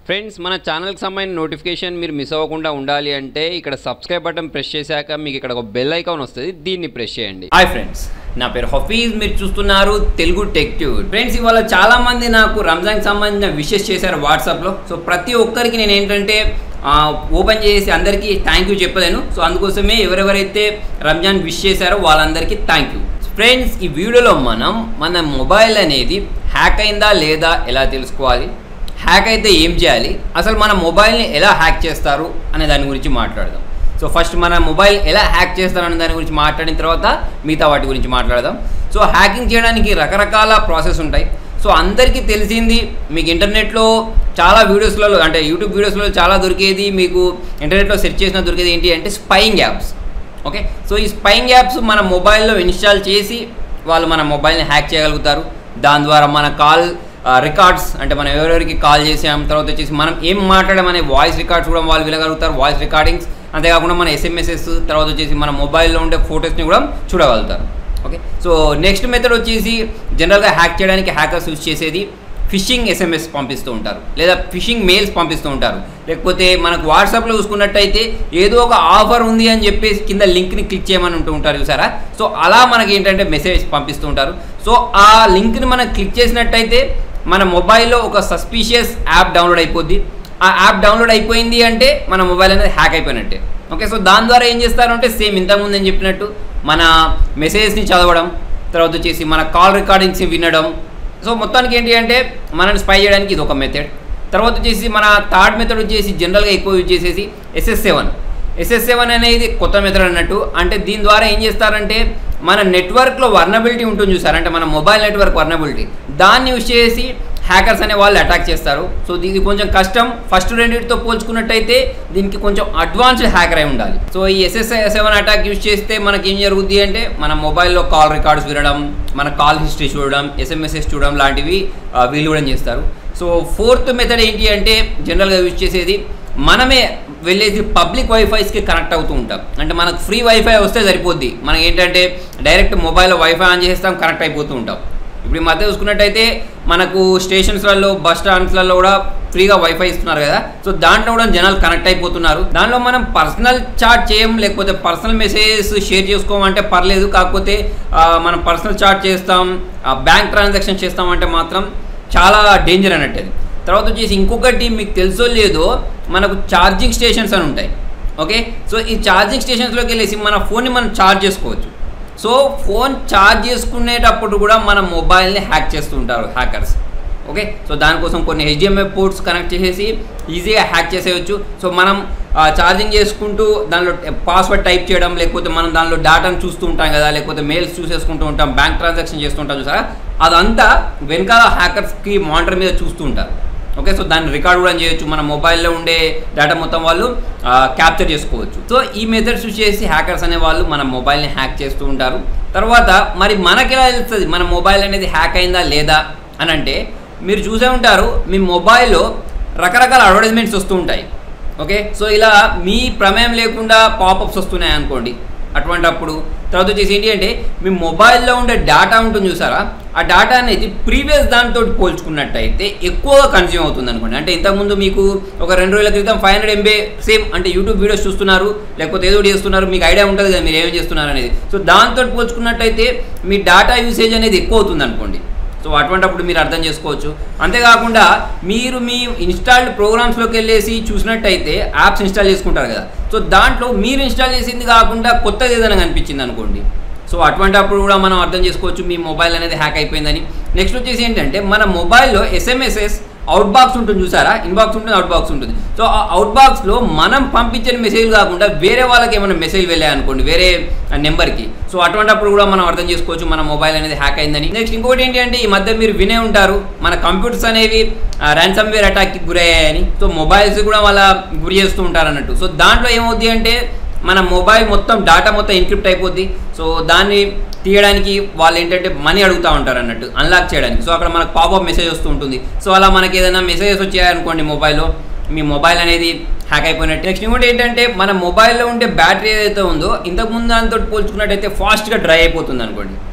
friends మన ఛానల్కి సంబంధించిన నోటిఫికేషన్ మీరు మిస్ అవ్వకుండా ఉండాలి అంటే ఇక్కడ సబ్స్క్రైబ్ బటన్ ప్రెస్ చేశాక మీకు ఇక్కడ ఒక బెల్ ఐకాన్ వస్తుంది దీన్ని ప్రెస్ చేయండి హాయ్ ఫ్రెండ్స్ నా పేరు హఫీజ్ మీరు చూస్తున్నారు తెలుగు టెక్ ట్యూడ్ ఫ్రెండ్స్ ఇవాళ చాలా మంది నాకు రంజాన్కి సంబంధించిన విషెస్ చేశారు వాట్సాప్లో సో ప్రతి ఒక్కరికి నేను ఏంటంటే ఆ, ఓపెన్ చేసి అందరికీ థ్యాంక్ యూ చెప్పలేను సో అందుకోసమే ఎవరెవరైతే రంజాన్ విష్ చేశారో వాళ్ళందరికీ థ్యాంక్ యూ ఫ్రెండ్స్ ఈ వీడియోలో మనం మన మొబైల్ అనేది హ్యాక్ అయిందా లేదా ఎలా తెలుసుకోవాలి హ్యాక్ అయితే ఏం చేయాలి అసలు మన మొబైల్ని ఎలా హ్యాక్ చేస్తారు అనే దాని గురించి మాట్లాడదాం సో ఫస్ట్ మన మొబైల్ ఎలా హ్యాక్ చేస్తారు అనే దాని గురించి మాట్లాడిన తర్వాత మిగతా వాటి గురించి మాట్లాడదాం సో హ్యాకింగ్ చేయడానికి రకరకాల ప్రాసెస్ ఉంటాయి సో అందరికీ తెలిసింది మీకు ఇంటర్నెట్లో చాలా వీడియోస్లలో అంటే యూట్యూబ్ వీడియోస్లో చాలా దొరికేది మీకు ఇంటర్నెట్లో సెర్చ్ చేసినా దొరికేది ఏంటి అంటే స్పైయింగ్ యాప్స్ ఓకే సో ఈ స్పైయింగ్ యాప్స్ మన మొబైల్లో ఇన్స్టాల్ చేసి వాళ్ళు మన మొబైల్ని హ్యాక్ చేయగలుగుతారు దాని ద్వారా మన కాల్ రికార్డ్స్ అంటే మనం ఎవరెవరికి కాల్ చేసాం తర్వాత వచ్చేసి మనం ఏం మాట్లాడడం అనే వాయిస్ రికార్డ్స్ కూడా వాళ్ళు వినగలుగుతారు వాయిస్ రికార్డింగ్స్ అంతేకాకుండా మన ఎస్ఎంఎస్ఎస్ తర్వాత వచ్చేసి మన మొబైల్లో ఉండే ఫొటోస్ని కూడా చూడగలుగుతారు ఓకే సో నెక్స్ట్ మెథడ్ వచ్చేసి జనరల్గా హ్యాక్ చేయడానికి హ్యాకర్స్ యూజ్ చేసేది ఫిషింగ్ ఎస్ఎంఎస్ పంపిస్తూ ఉంటారు లేదా ఫిషింగ్ మెయిల్స్ పంపిస్తూ ఉంటారు లేకపోతే మనకు వాట్సాప్లో చూసుకున్నట్టయితే ఏదో ఒక ఆఫర్ ఉంది అని చెప్పేసి కింద లింక్ని క్లిక్ చేయమని ఉంటూ ఉంటారు చూసారా సో అలా మనకి ఏంటంటే మెసేజ్ పంపిస్తూ ఉంటారు సో ఆ లింక్ని మనం క్లిక్ చేసినట్టయితే మన మొబైల్లో ఒక సస్పీషియస్ యాప్ డౌన్లోడ్ అయిపోద్ది ఆ యాప్ డౌన్లోడ్ అయిపోయింది అంటే మన మొబైల్ అనేది హ్యాక్ అయిపోయినట్టే ఓకే సో దాని ద్వారా ఏం చేస్తారు అంటే సేమ్ ఇంతకుముందు నేను చెప్పినట్టు మన మెసేజ్ని చదవడం తర్వాత వచ్చేసి మన కాల్ రికార్డింగ్స్ వినడం సో మొత్తానికి ఏంటి అంటే మనల్ని స్పై చేయడానికి ఇది ఒక మెథడ్ తర్వాత వచ్చేసి మన థర్డ్ మెథడ్ వచ్చేసి జనరల్గా ఎక్కువ యూజ్ చేసేసి ఎస్ఎస్ సెవెన్ ఎస్ఎస్ సెవెన్ అనేది కొత్త మెథడ్ అన్నట్టు అంటే దీని ద్వారా ఏం చేస్తారంటే మన నెట్వర్క్లో వర్నబిలిటీ ఉంటుంది చూసారు అంటే మన మొబైల్ నెట్వర్క్ వర్నబిలిటీ దాన్ని యూజ్ చేసి హ్యాకర్స్ అనే వాళ్ళు అటాక్ చేస్తారు సో ఇది కొంచెం కష్టం ఫస్ట్ రెండింటితో పోల్చుకున్నట్టయితే దీనికి కొంచెం అడ్వాన్స్డ్ హ్యాకర్ అయి ఉండాలి సో ఈ ఎస్ఎస్ సెవెన్ అటాక్ యూజ్ చేస్తే మనకి ఏం జరుగుద్ది అంటే మన మొబైల్లో కాల్ రికార్డ్స్ వినడం మన కాల్ హిస్టరీ చూడడం ఎస్ఎంఎస్ఎస్ చూడడం లాంటివి ఆ, వీళ్ళు కూడా చేస్తారు సో ఫోర్త్ మెథడ్ ఏంటి అంటే జనరల్గా యూజ్ చేసేది మనమే వెళ్ళేసి పబ్లిక్ వైఫైస్కి కనెక్ట్ అవుతూ ఉంటాం అంటే మనకు ఫ్రీ వైఫై వస్తే సరిపోద్ది మనకి ఏంటంటే డైరెక్ట్ మొబైల్లో వైఫై ఆన్ చేస్తాం కనెక్ట్ అయిపోతూ ఉంటాం ఇప్పుడు ఈ మధ్య చూసుకున్నట్టయితే మనకు స్టేషన్స్లలో బస్ స్టాండ్స్లలో కూడా ఫ్రీగా వైఫై ఇస్తున్నారు కదా సో దాంట్లో కూడా జనాలు కనెక్ట్ అయిపోతున్నారు దానిలో మనం పర్సనల్ చాట్ చేయం లేకపోతే పర్సనల్ మెసేజెస్ షేర్ చేసుకోమంటే పర్లేదు కాకపోతే ఆ, మనం పర్సనల్ చాట్ చేస్తాం బ్యాంక్ ట్రాన్సాక్షన్ చేస్తామంటే మాత్రం చాలా డేంజర్ అన్నట్టు అది తర్వాత వచ్చేసి ఇంకొకటి మీకు తెలుసో లేదో మనకు ఛార్జింగ్ స్టేషన్స్ అని ఉంటాయి ఓకే సో ఈ ఛార్జింగ్ స్టేషన్స్లోకి వెళ్ళేసి మన ఫోన్ని మనం ఛార్జ్ చేసుకోవచ్చు సో ఫోన్ ఛార్జ్ చేసుకునేటప్పుడు కూడా మన మొబైల్ని హ్యాక్ చేస్తుంటారు హ్యాకర్స్ ఓకే సో దానికోసం కొన్ని హెచ్డిఎంఐ పోర్ట్స్ కనెక్ట్ చేసేసి ఈజీగా హ్యాక్ చేసేయచ్చు సో మనం ఛార్జింగ్ చేసుకుంటూ దానిలో పాస్వర్డ్ టైప్ చేయడం లేకపోతే మనం దానిలో డేటాను చూస్తూ ఉంటాం కదా లేకపోతే మెయిల్స్ చూసేసుకుంటూ ఉంటాం బ్యాంక్ ట్రాన్సాక్షన్ చేస్తుంటాం చూసారా అదంతా వెనకాల హ్యాకర్స్కి మానిటర్ మీద చూస్తూ ఉంటారు ఓకే సో దాన్ని రికార్డ్ కూడా చేయొచ్చు మన మొబైల్లో ఉండే డేటా మొత్తం వాళ్ళు క్యాప్చర్ చేసుకోవచ్చు సో ఈ మెథడ్స్ యూజ్ చేసి హ్యాకర్స్ అనే వాళ్ళు మన మొబైల్ని హ్యాక్ చేస్తూ ఉంటారు తర్వాత మరి మనకి ఎలా తెలుస్తుంది మన మొబైల్ అనేది హ్యాక్ అయిందా లేదా అని అంటే మీరు చూసే ఉంటారు మీ మొబైల్లో రకరకాల అడ్వర్టైజ్మెంట్స్ వస్తూ ఉంటాయి ఓకే సో ఇలా మీ ప్రమేయం లేకుండా పాపప్స్ వస్తున్నాయి అనుకోండి అటువంటి అప్పుడు తర్వాత వచ్చేసి ఏంటి అంటే మీ మొబైల్లో ఉండే డేటా ఉంటుంది చూసారా ఆ డేటా అనేది ప్రీవియస్ దానితో పోల్చుకున్నట్టయితే ఎక్కువగా కన్జ్యూమ్ అవుతుంది అనుకోండి అంటే ఇంతకుముందు మీకు ఒక రెండు రోజుల క్రితం ఫైవ్ హండ్రెడ్ ఎంబీ సేమ్ అంటే యూట్యూబ్ వీడియోస్ చూస్తున్నారు లేకపోతే ఏదో ఒకటి చేస్తున్నారు మీకు ఐడియా ఉంటుంది కదా మీరు ఏమేం చేస్తున్నారు అనేది సో దాంతో పోల్చుకున్నట్టయితే మీ డేటా యూసేజ్ అనేది ఎక్కువ అవుతుంది అనుకోండి సో అటువంటిప్పుడు మీరు అర్థం చేసుకోవచ్చు అంతేకాకుండా మీరు మీ ఇన్స్టాల్డ్ ప్రోగ్రామ్స్లోకి వెళ్ళేసి చూసినట్టయితే యాప్స్ ఇన్స్టాల్ చేసుకుంటారు కదా సో దాంట్లో మీరు ఇన్స్టాల్ చేసింది కాకుండా కొత్తది ఏదైనా కనిపించింది అనుకోండి సో అటువంటిప్పుడు కూడా మనం అర్థం చేసుకోవచ్చు మీ మొబైల్ అనేది హ్యాక్ అయిపోయిందని నెక్స్ట్ వచ్చేసి ఏంటంటే మన మొబైల్లో ఎస్ఎంఎస్ఎస్ అవుట్ బాక్స్ ఉంటుంది చూసారా ఇన్బాక్స్ ఉంటుంది అవుట్ బాక్స్ ఉంటుంది సో ఆ అవుట్ బాక్స్లో మనం పంపించిన మెసేజ్ కాకుండా వేరే వాళ్ళకి ఏమైనా మెసేజ్ వెళ్ళాయి అనుకోండి వేరే నెంబర్కి సో అటువంటిప్పుడు కూడా మనం అర్థం చేసుకోవచ్చు మన మొబైల్ అనేది హ్యాక్ అయిందని నెక్స్ట్ ఇంకోటి ఏంటి అంటే ఈ మధ్య మీరు వినే ఉంటారు మన కంప్యూటర్స్ అనేవి ర్యాన్సమ్ వేర్ అటాక్కి గురయ్యాయని సో మొబైల్స్ కూడా వాళ్ళ గురి చేస్తూ ఉంటారు అన్నట్టు సో దాంట్లో ఏమవుద్ది అంటే మన మొబైల్ మొత్తం డేటా మొత్తం ఎన్క్రిప్ట్ అయిపోద్ది సో దాన్ని తీయడానికి వాళ్ళు ఏంటంటే మనీ అడుగుతూ ఉంటారు అన్నట్టు అన్లాక్ చేయడానికి సో అక్కడ మనకు పాపప్ మెసేజ్ వస్తూ ఉంటుంది సో అలా మనకి ఏదైనా మెసేజెస్ వచ్చాయనుకోండి మొబైల్లో మీ మొబైల్ అనేది హ్యాక్ అయిపోయినట్టు నెక్స్ట్ ఇంకోటి ఏంటంటే మన మొబైల్లో ఉండే బ్యాటరీ ఏదైతే ఉందో ఇంతకుముందు దాంతో పోల్చుకున్నట్టయితే ఫాస్ట్గా డ్రై అయిపోతుంది అనుకోండి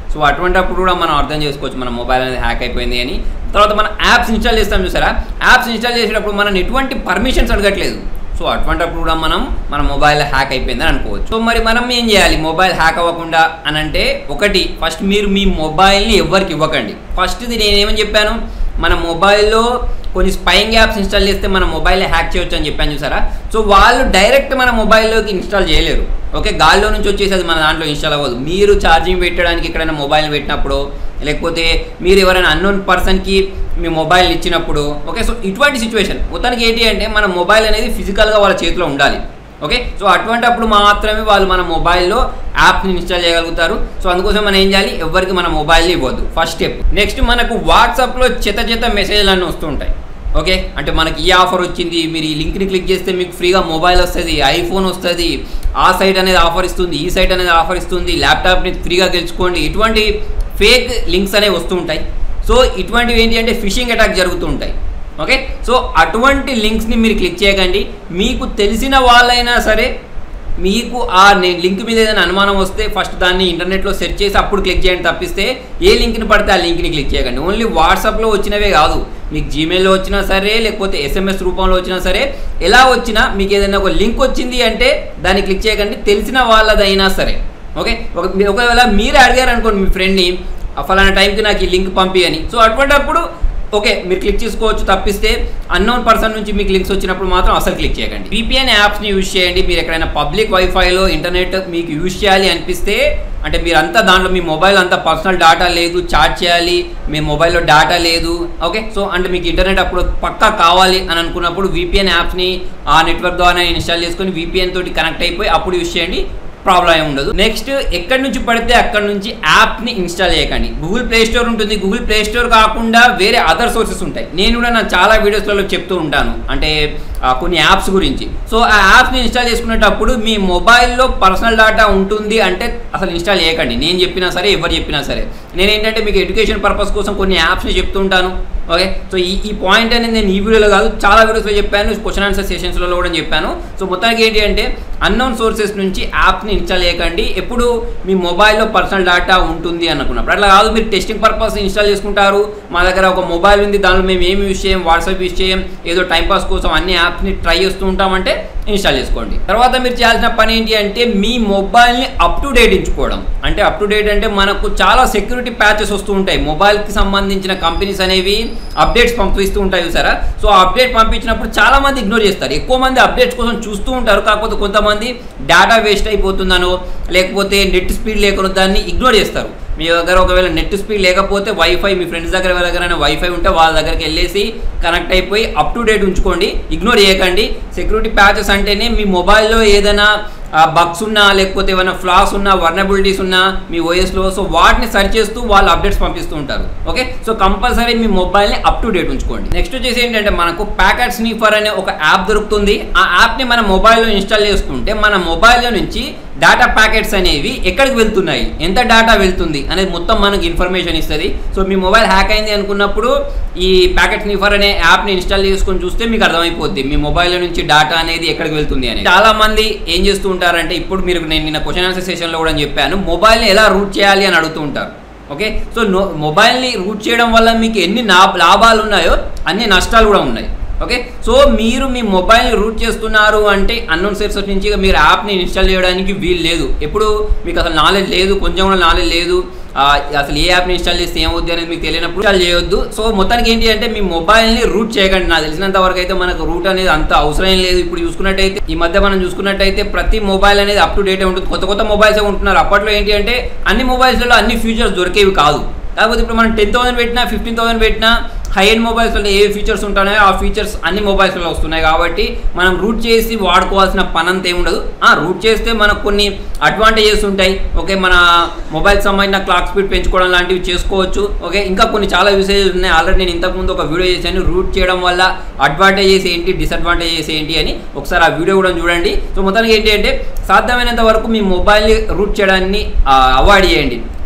సో అటువంటిప్పుడు కూడా మనం అర్థం చేసుకోవచ్చు మన మొబైల్ అనేది హ్యాక్ అయిపోయింది అని తర్వాత మనం యాప్స్ ఇన్స్టాల్ చేస్తాం చూసారా యాప్స్ ఇన్స్టాల్ చేసేటప్పుడు మనం ఎటువంటి పర్మిషన్స్ అడగట్లేదు సో అటువంటిప్పుడు కూడా మనం మన మొబైల్ హ్యాక్ అయిపోయిందని అనుకోవచ్చు సో మరి మనం ఏం చేయాలి మొబైల్ హ్యాక్ అవ్వకుండా అని అంటే ఒకటి ఫస్ట్ మీరు మీ మొబైల్ని ఎవరికి ఇవ్వకండి ఫస్ట్ది నేనేమని చెప్పాను మన మొబైల్లో కొన్ని స్పైయింగ్ యాప్స్ ఇన్స్టాల్ చేస్తే మన మొబైల్ హ్యాక్ చేయొచ్చు అని చెప్పాను చూసారా సో వాళ్ళు డైరెక్ట్ మన మొబైల్లోకి ఇన్స్టాల్ చేయలేరు ఓకే గాల్లో నుంచి వచ్చేసి అది మన దాంట్లో ఇన్స్టాల్ అవ్వదు మీరు ఛార్జింగ్ పెట్టడానికి ఎక్కడైనా మొబైల్ పెట్టినప్పుడు లేకపోతే మీరు ఎవరైనా అన్నోన్ పర్సన్కి మీ మొబైల్ ఇచ్చినప్పుడు ఓకే సో ఇటువంటి సిచ్యువేషన్ మొత్తానికి ఏంటి అంటే మన మొబైల్ అనేది ఫిజికల్గా వాళ్ళ చేతిలో ఉండాలి ఓకే సో అటువంటప్పుడు మాత్రమే వాళ్ళు మన మొబైల్లో యాప్ని ఇన్స్టాల్ చేయగలుగుతారు సో అందుకోసం మనం ఏం చేయాలి ఎవరికి మన మొబైల్ని ఇవ్వద్దు ఫస్ట్ స్టెప్ నెక్స్ట్ మనకు వాట్సాప్లో చెత్త చెత్త మెసేజ్లు అన్నీ వస్తుంటాయి ఓకే అంటే మనకి ఈ ఆఫర్ వచ్చింది మీరు ఈ లింక్ని క్లిక్ చేస్తే మీకు ఫ్రీగా మొబైల్ వస్తుంది ఐఫోన్ వస్తుంది ఆ సైట్ అనేది ఆఫర్ ఇస్తుంది ఈ సైట్ అనేది ఆఫర్ ఇస్తుంది ల్యాప్టాప్ని ఫ్రీగా గెలుచుకోండి ఇటువంటి ఫేక్ లింక్స్ అనేవి వస్తూ ఉంటాయి సో ఇటువంటివి ఏంటి అంటే ఫిషింగ్ అటాక్ జరుగుతూ ఉంటాయి ఓకే సో అటువంటి లింక్స్ని మీరు క్లిక్ చేయకండి మీకు తెలిసిన వాళ్ళైనా సరే మీకు ఆ లింక్ మీద ఏదైనా అనుమానం వస్తే ఫస్ట్ దాన్ని ఇంటర్నెట్లో సెర్చ్ చేసి అప్పుడు క్లిక్ చేయండి తప్పిస్తే ఏ లింక్ని పడితే ఆ లింక్ని క్లిక్ చేయకండి ఓన్లీ వాట్సాప్లో వచ్చినవే కాదు మీకు జీమెయిల్లో వచ్చినా సరే లేకపోతే ఎస్ఎంఎస్ రూపంలో వచ్చినా సరే ఎలా వచ్చినా మీకు ఏదైనా ఒక లింక్ వచ్చింది అంటే దాన్ని క్లిక్ చేయకండి తెలిసిన వాళ్ళదైనా సరే ఓకే ఒక మీరు ఒకవేళ మీరు అడిగారు అనుకోండి మీ ఫ్రెండ్ని "ఆ ఫలానా టైంకి నాకు ఈ లింక్ పంపి అని సో అటువంటిప్పుడు ఓకే మీరు క్లిక్ చేసుకోవచ్చు తప్పిస్తే అన్నోన్ పర్సన్ నుంచి మీకు లింక్స్ వచ్చినప్పుడు మాత్రం అసలు క్లిక్ చేయకండి విపిఎన్ యాప్స్ని యూజ్ చేయండి మీరు ఎక్కడైనా పబ్లిక్ వైఫైలో ఇంటర్నెట్ మీకు యూజ్ చేయాలి అనిపిస్తే అంటే మీరంతా దాంట్లో మీ మొబైల్ అంతా పర్సనల్ డేటా లేదు చార్జ్ చేయాలి మీ మొబైల్లో డేటా లేదు ఓకే సో అంటే మీకు ఇంటర్నెట్ అప్పుడు పక్కా కావాలి అని అనుకున్నప్పుడు విపిఎన్ యాప్స్ని ఆ నెట్వర్క్ ద్వారా ఇన్స్టాల్ చేసుకొని విపిఎన్ తోటి కనెక్ట్ అయిపోయి అప్పుడు యూజ్ చేయండి ప్రాబ్లం ఏమి ఉండదు నెక్స్ట్ ఎక్కడి నుంచి పడితే అక్కడ నుంచి యాప్ని ఇన్స్టాల్ చేయకండి గూగుల్ ప్లే స్టోర్ ఉంటుంది గూగుల్ ప్లే స్టోర్ కాకుండా వేరే అదర్ సోర్సెస్ ఉంటాయి నేను కూడా నా చాలా వీడియోస్లలో చెప్తూ ఉంటాను అంటే ఆ, కొన్ని యాప్స్ గురించి సో ఆ యాప్స్ని ఇన్స్టాల్ చేసుకునేటప్పుడు మీ మొబైల్లో పర్సనల్ డేటా ఉంటుంది అంటే అసలు ఇన్స్టాల్ చేయకండి నేను చెప్పినా సరే ఎవరు చెప్పినా సరే నేను ఏంటంటే మీకు ఎడ్యుకేషన్ పర్పస్ కోసం కొన్ని యాప్స్ని చెప్తూ ఉంటాను ఓకే సో ఈ ఈ పాయింట్ అనేది నేను ఈ వీడియోలో కాదు చాలా వీడియోస్లో చెప్పాను క్వశ్చన్ ఆన్సర్ సెషన్స్లో కూడా చెప్పాను సో మొత్తానికి ఏంటి అంటే అన్నోన్ సోర్సెస్ నుంచి యాప్ని ఇన్స్టాల్ చేయకండి ఎప్పుడు మీ మొబైల్లో పర్సనల్ డేటా ఉంటుంది అనుకున్నప్పుడు అట్లా కాదు మీరు టెస్టింగ్ పర్పస్ ఇన్స్టాల్ చేసుకుంటారు మా దగ్గర ఒక మొబైల్ ఉంది దానిలో మేము ఏమి యూజ్ చేయం వాట్సాప్ యూజ్ చేయం ఏదో టైంపాస్ కోసం అన్ని యాప్స్ని ట్రై చేస్తూ ఉంటామంటే ఇన్స్టాల్ చేసుకోండి తర్వాత మీరు చేయాల్సిన పని ఏంటి అంటే మీ మొబైల్ని అప్ టు డేట్ ఉంచుకోవడం అంటే అప్ టు డేట్ అంటే మనకు చాలా సెక్యూరిటీ ప్యాచెస్ వస్తూ ఉంటాయి మొబైల్కి సంబంధించిన కంపెనీస్ అనేవి అప్డేట్స్ పంపిస్తూ ఉంటాయి చూసారా సో ఆ అప్డేట్ పంపించినప్పుడు చాలా మంది ఇగ్నోర్ చేస్తారు ఎక్కువ మంది అప్డేట్స్ కోసం చూస్తూ ఉంటారు కాకపోతే కొంతమంది డేటా వేస్ట్ అయిపోతుందనో లేకపోతే నెట్ స్పీడ్ లేకుండా దాన్ని ఇగ్నోర్ చేస్తారు మీ దగ్గర ఒకవేళ నెట్ స్పీడ్ లేకపోతే వైఫై మీ ఫ్రెండ్స్ దగ్గర ఎవరి దగ్గరైనా వైఫై ఉంటే వాళ్ళ దగ్గరికి వెళ్ళేసి కనెక్ట్ అయిపోయి అప్ టు డేట్ ఉంచుకోండి ఇగ్నోర్ చేయకండి సెక్యూరిటీ ప్యాచెస్ అంటేనే మీ మొబైల్లో ఏదైనా బగ్స్ ఉన్నా లేకపోతే ఏమైనా ఫ్లాస్ ఉన్నా వర్నబిలిటీస్ ఉన్నా మీ ఓఎస్లో సో వాటిని సర్చ్ చేస్తూ వాళ్ళు అప్డేట్స్ పంపిస్తూ ఉంటారు ఓకే సో కంపల్సరీ మీ మొబైల్ని అప్ టు డేట్ ఉంచుకోండి నెక్స్ట్ వచ్చేసి ఏంటంటే మనకు ప్యాకెట్ స్నీఫర్ అనే ఒక యాప్ దొరుకుతుంది ఆ యాప్ని మన మొబైల్లో ఇన్స్టాల్ చేసుకుంటే మన మొబైల్లో నుంచి డేటా ప్యాకెట్స్ అనేవి ఎక్కడికి వెళ్తున్నాయి ఎంత డేటా వెళ్తుంది అనేది మొత్తం మనకి ఇన్ఫర్మేషన్ ఇస్తుంది సో మీ మొబైల్ హ్యాక్ అయింది అనుకున్నప్పుడు ఈ ప్యాకెట్ స్నిఫర్ అనే యాప్ని ఇన్స్టాల్ చేసుకొని చూస్తే మీకు అర్థమైపోద్ది మీ మొబైల్లో నుంచి డేటా అనేది ఎక్కడికి వెళ్తుంది అని చాలా మంది ఏం చేస్తూ ఉంటారంటే ఇప్పుడు మీరు నేను నిన్న క్వశ్చన్ ఆన్సర్ సెషన్లో కూడా చెప్పాను మొబైల్ని ఎలా రూట్ చేయాలి అని అడుగుతూ ఉంటారు ఓకే సో నో మొబైల్ని రూట్ చేయడం వల్ల మీకు ఎన్ని నా- లాభాలు ఉన్నాయో అన్ని నష్టాలు కూడా ఉన్నాయి ఓకే సో మీరు మీ మొబైల్ని రూట్ చేస్తున్నారు అంటే అన్నోన్ సోర్సెస్ నుంచి మీరు యాప్ని ఇన్స్టాల్ చేయడానికి వీలు లేదు ఎప్పుడు మీకు అసలు నాలెడ్జ్ లేదు కొంచెం కూడా నాలెడ్జ్ లేదు ఆ, అసలు ఏ యాప్ని ఇన్స్టాల్ చేస్తే ఏమవుద్ది అనేది మీకు తెలియనప్పుడు ఇన్స్టాల్ చేయొద్దు సో మొత్తానికి ఏంటి అంటే మీ మొబైల్ని రూట్ చేయకండి నాకు తెలిసినంత వరకు అయితే మనకు రూట్ అనేది అంత అవసరం లేదు ఇప్పుడు చూసుకున్నట్టయితే ఈ మధ్య మనం చూసుకున్నట్టయితే ప్రతి మొబైల్ అనేది అప్ టు డేట్ ఉంటుంది కొత్త కొత్త మొబైల్స్ ఉంటున్నారు అప్పట్లో ఏంటి అంటే అన్ని మొబైల్స్లో అన్ని ఫీచర్స్ దొరికేవి కాదు కాకపోతే ఇప్పుడు మనం టెన్ థౌసండ్ పెట్టినా ఫిఫ్టీన్ థౌసండ్ పెట్టినా హై ఎండ్ మొబైల్స్లో ఏ ఫీచర్స్ ఉంటున్నాయో ఆ ఫీచర్స్ అన్ని మొబైల్స్లో వస్తున్నాయి కాబట్టి మనం రూట్ చేసి వాడుకోవాల్సిన పని అంత ఏమి ఉండదు ఆ రూట్ చేస్తే మనకు కొన్ని అడ్వాంటేజెస్ ఉంటాయి ఓకే మన మొబైల్ సంబంధించిన క్లాక్ స్పీడ్ పెంచుకోవడం లాంటివి చేసుకోవచ్చు ఓకే ఇంకా కొన్ని చాలా యూసేజెస్ ఉన్నాయి ఆల్రెడీ నేను ఇంతకుముందు ఒక వీడియో చేశాను రూట్ చేయడం వల్ల అడ్వాంటేజెస్ ఏంటి డిసడ్వాంటేజెస్ ఏంటి అని ఒకసారి ఆ వీడియో కూడా చూడండి సో మొత్తానికి ఏంటి అంటే సాధ్యమైనంత వరకు మీ మొబైల్ని రూట్ చేయడాన్ని అవాయిడ్ చేయండి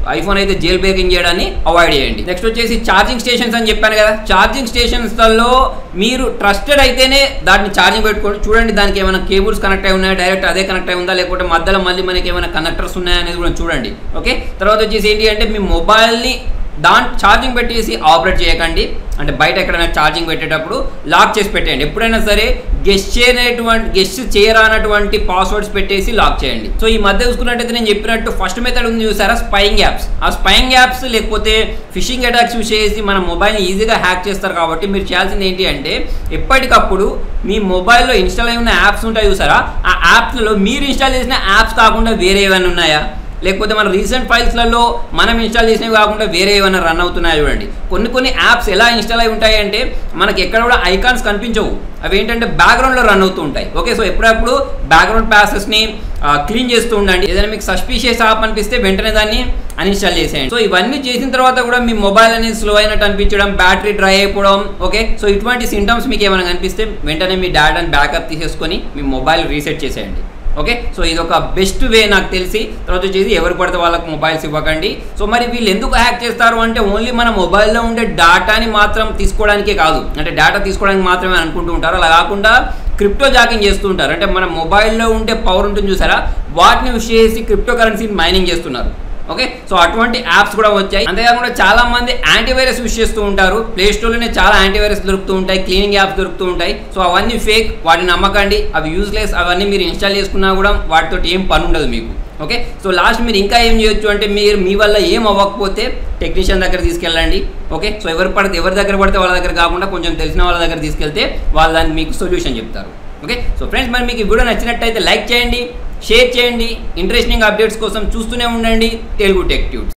ఐఫోన్ అయితే జైల్ బ్రేకింగ్ చేయడాన్ని అవాయిడ్ చేయండి నెక్స్ట్ వచ్చేసి ఛార్జింగ్ స్టేషన్స్ అని చెప్పాను కదా ఛార్జింగ్ స్టేషన్స్లలో మీరు ట్రస్టెడ్ అయితేనే దాన్ని ఛార్జింగ్ పెట్టుకోండి చూడండి దానికి ఏమైనా కేబుల్స్ కనెక్ట్ అయి ఉన్నాయా డైరెక్ట్ అదే కనెక్ట్ అయి ఉందా లేకపోతే మధ్యలో మళ్ళీ మనకి ఏమైనా కనెక్టర్స్ ఉన్నాయా అనేది కూడా చూడండి ఓకే తర్వాత వచ్చేసి ఏంటి అంటే మీ మొబైల్ని దాని ఛార్జింగ్ పెట్టేసి ఆపరేట్ చేయకండి అంటే బయట ఎక్కడైనా ఛార్జింగ్ పెట్టేటప్పుడు లాక్ చేసి పెట్టేయండి ఎప్పుడైనా సరే గెస్ట్ చేయనటువంటి గెస్ట్ చేయరానటువంటి పాస్వర్డ్స్ పెట్టేసి లాక్ చేయండి సో ఈ మధ్య చూసుకున్నట్టయితే నేను చెప్పినట్టు ఫస్ట్ మెథడ్ ఉంది చూసారా స్పైయింగ్ యాప్స్ ఆ స్పైయింగ్ యాప్స్ లేకపోతే ఫిషింగ్ అటాక్స్ యూస్ చేసి మన మొబైల్ని ఈజీగా హ్యాక్ చేస్తారు కాబట్టి మీరు చేయాల్సింది ఏంటి అంటే ఎప్పటికప్పుడు మీ మొబైల్లో ఇన్స్టాల్ అయి ఉన్న యాప్స్ ఉంటాయి చూసారా ఆ యాప్స్లో మీరు ఇన్స్టాల్ చేసిన యాప్స్ కాకుండా వేరే ఏమైనా ఉన్నాయా లేకపోతే మన రీసెంట్ ఫైల్స్లలో మనం ఇన్స్టాల్ చేసినవి కాకుండా వేరే ఏమైనా రన్ అవుతున్నాయో చూడండి కొన్ని కొన్ని యాప్స్ ఎలా ఇన్స్టాల్ అయి ఉంటాయి అంటే మనకి ఎక్కడ కూడా ఐకాన్స్ కనిపించవు అవి ఏంటంటే బ్యాక్గ్రౌండ్లో రన్ అవుతూ ఉంటాయి ఓకే సో ఎప్పుడప్పుడు బ్యాక్గ్రౌండ్ ప్యాసెస్ని క్లీన్ చేస్తూ ఉండండి ఏదైనా మీకు సస్పీషియస్ యాప్ అనిపిస్తే వెంటనే దాన్ని అన్ఇన్స్టాల్ చేసేయండి సో ఇవన్నీ చేసిన తర్వాత కూడా మీ మొబైల్ అనేది స్లో అయినట్టు అనిపించడం బ్యాటరీ డ్రై అయిపోవడం ఓకే సో ఇటువంటి సింటమ్స్ మీకు ఏమైనా కనిపిస్తే వెంటనే మీ డేటాని బ్యాకప్ తీసేసుకొని మీ మొబైల్ రీసెట్ చేసేయండి ఓకే సో ఇది ఒక బెస్ట్ వే నాకు తెలిసి తర్వాత వచ్చేసి ఎవరు పడితే వాళ్ళకి మొబైల్స్ ఇవ్వకండి సో మరి వీళ్ళు ఎందుకు హ్యాక్ చేస్తారు అంటే ఓన్లీ మన మొబైల్లో ఉండే డేటాని మాత్రం తీసుకోవడానికే కాదు అంటే డేటా తీసుకోవడానికి మాత్రమే అనుకుంటూ ఉంటారు అలా కాకుండా క్రిప్టో జాకింగ్ చేస్తూ ఉంటారు అంటే మన మొబైల్లో ఉండే పవర్ ఉంటుంది చూసారా వాటిని యూస్ చేసి క్రిప్టో కరెన్సీని మైనింగ్ చేస్తున్నారు ఓకే సో అటువంటి యాప్స్ కూడా వచ్చాయి అంతేకాకుండా చాలా మంది యాంటీవైరస్ యూస్ చేస్తూ ఉంటారు ప్లే స్టోర్లోనే చాలా యాంటీవైరస్ దొరుకుతూ ఉంటాయి క్లీనింగ్ యాప్స్ దొరుకుతూ ఉంటాయి సో అవన్నీ ఫేక్ వాటిని నమ్మకండి అవి యూజ్లెస్ అవన్నీ మీరు ఇన్స్టాల్ చేసుకున్నా కూడా వాటితో ఏం పని ఉండదు మీకు ఓకే సో లాస్ట్ మీరు ఇంకా ఏం చేయొచ్చు అంటే మీరు మీ వల్ల ఏం అవ్వకపోతే టెక్నీషియన్ దగ్గర తీసుకెళ్ళండి ఓకే సో ఎవరు పడితే ఎవరి దగ్గర పడితే వాళ్ళ దగ్గర కాకుండా కొంచెం తెలిసిన వాళ్ళ దగ్గర తీసుకెళ్తే వాళ్ళు దానికి మీకు సొల్యూషన్ చెప్తారు ఓకే సో ఫ్రెండ్స్ మరి మీకు ఈ వీడియో నచ్చినట్టయితే లైక్ చేయండి షేర్ చేయండి ఇంట్రెస్టింగ్ అప్డేట్స్ కోసం చూస్తూనే ఉండండి తెలుగు టెక్ ట్యూబ్స్